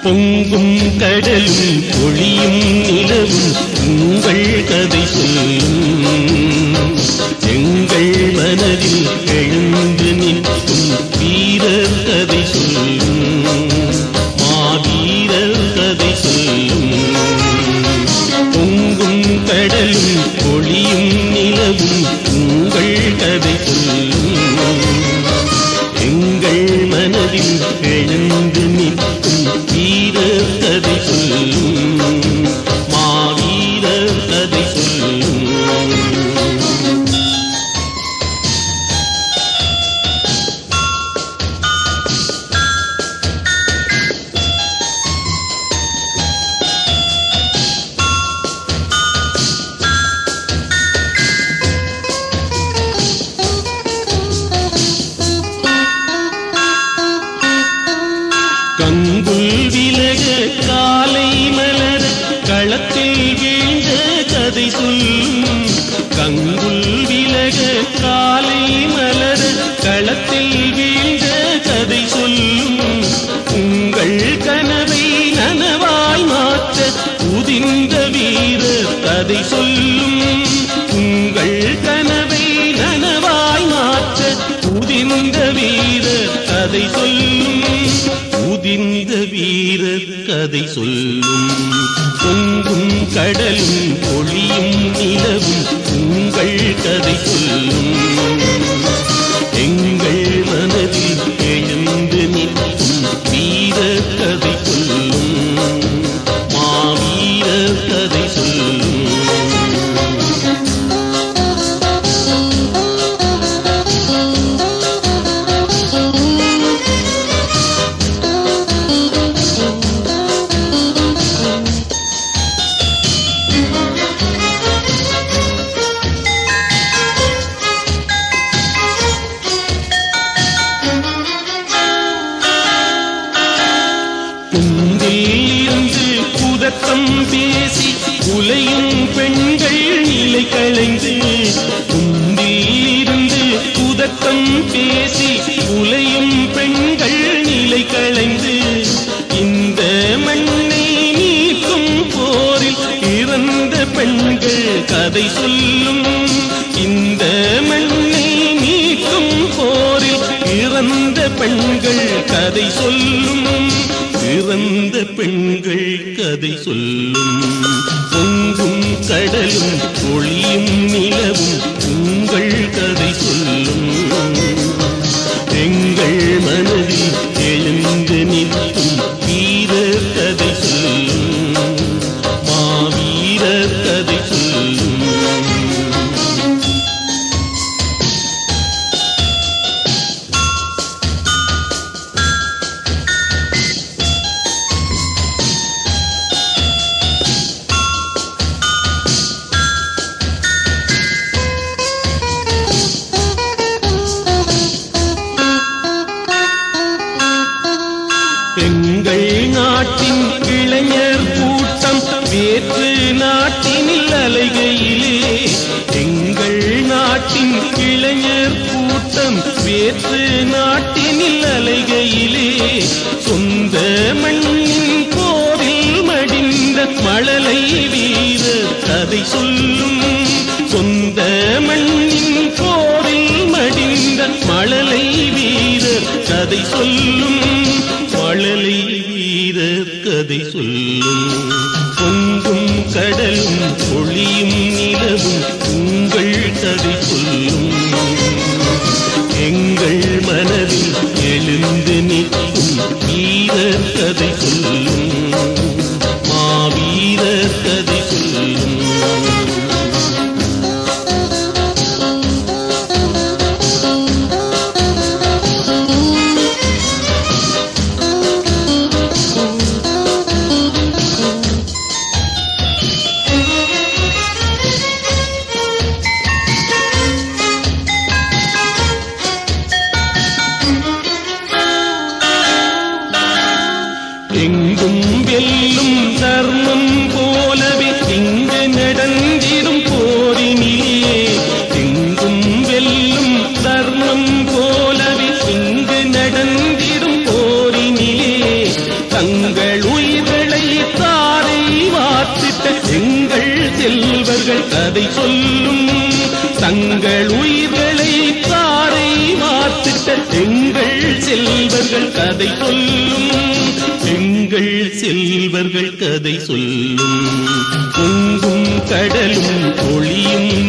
பொங்கும் கடலும் பொழியும் நிலவும் உங்கள் கதை சொல்லும் எங்கள் மனதில் எழுந்து நிற்கும் வீரர் கதை சொல்லும் மாவீரர் கதை சொல்லும் பொங்கும் கடலும் பொழியும் நிலவும் உங்கள் கதை சொல்லும் எங்கள் மனதில் எழுந்து நிற்கும் வீரர் கதை சொல்லும் மாவீரர் கதை சொல்லும் கங்குல் விலக காலை மலர களத்தில் வீழ்ந்த கதை சொல்லும் கங்குல் விலக காலை மலர களத்தில் வீழ்ந்த கதை சொல்லும் உங்கள் கனவை நனவாய் மாற்ற உதிர்ந்த வீரர் கதை சொல்லும் உங்கள் கனவை நனவாய் மாற்ற உதிர்ந்த வீரர் கதை சொல்லும் உதிர்ந்த வீரர் கதை சொல்லும் பொங்கும் கடலும் பொழியும் நிலவும் உங்கள் கதை சொல்லும் எங்கள் மனதில் எழுந்து நிற்கும் வீரர் கதை சொல்லும் மாவீரர் கதை சொல்லும் குந்திலிருந்து குதத்தம் பேசி உலையும் பெண்கள் நிலை களைந்து குந்திலிருந்து குதத்தம் பேசி உலையும் பெண்கள் நிலை களைந்து இந்த மண்ணை நீக்கும் போரில் இறந்த பெண்கள் கதை சொல்லும் இந்த மண்ணை நீக்கும் போரில் இறந்த பெண்கள் கதை சொல்லும் இறந்த பெண்கள் கதை சொல்லும் பொங்கும் கடலும் ஒளியும் நிலவும் உங்கள் கதை சொல்லும் எங்கள் மனதில் எழுந்து நிற்கும் வீரர் கதை சொல்லும் மாவீரர் கதை சொல்லும் எங்கள் நாட்டின் இளைஞர் கூட்டம் வேற்று நாட்டினில் அலைகையிலே எங்கள் நாட்டின் இளைஞர் கூட்டம் வேற்று நாட்டினில் அலைகையிலே சொந்த மண்ணின் போரில் மடிந்த மழலை வீரர் கதை சொல்லும் சொந்த மண்ணின் போரில் மடிந்த மழலை வீரர் கதை சொல்லும் மழலை வீரர் கதை சொல்லும் பொங்கும் கடலும் ஒளியும் நிலவும் உங்கள் கதை சொல்லும் எங்கள் மனதில் சொல்லும் தங்கள் உயிர்களை தாரை வார்த்திட்ட எங்கள் செல்வர்கள் கதை சொல்லும் எங்கள் செல்வர்கள் கதை சொல்லும் பொங்கும் கடலும் ஒளியும்